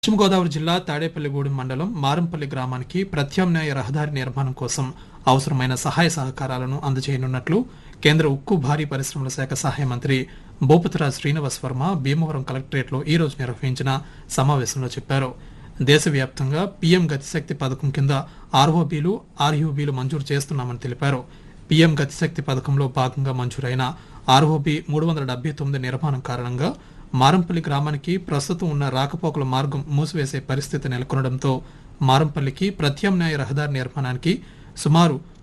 పశ్చిమ గోదావరి జిల్లా తాడేపల్లిగూడెం మండలం మారంపల్లి గ్రామానికి ప్రత్యామ్నాయ రహదారి నిర్మాణం కోసం అవసరమైన సహాయ సహకారాలను అందజేయనున్నట్లు కేంద్ర ఉక్కు భారీ పరిశ్రమల శాఖ సహాయ మంత్రి భూపతిరాజ్ శ్రీనివాస్ వర్మ భీమవరం కలెక్టరేట్లో ఈ రోజు నిర్వహించిన సమావేశంలో చెప్పారు దేశవ్యాప్తంగా పీఎం గతిశక్తి పథకం కింద ఆర్ఓబీలు ఆర్యూబీలు మంజూరు చేస్తున్నామని తెలిపారు పీఎం గతిశక్తి పథకంలో భాగంగా మంజూరైన ఆర్ఓబీ మూడు వందల డెబ్బై తొమ్మిది నిర్మాణం కారణంగా మారంపల్లి గ్రామానికి ప్రస్తుతం ఉన్న రాకపోకల మార్గం మూసివేసే పరిస్థితి నెలకొనడంతో మారంపల్లికి ప్రత్యామ్నాయ రహదారి నిర్మాణానికి సుమారు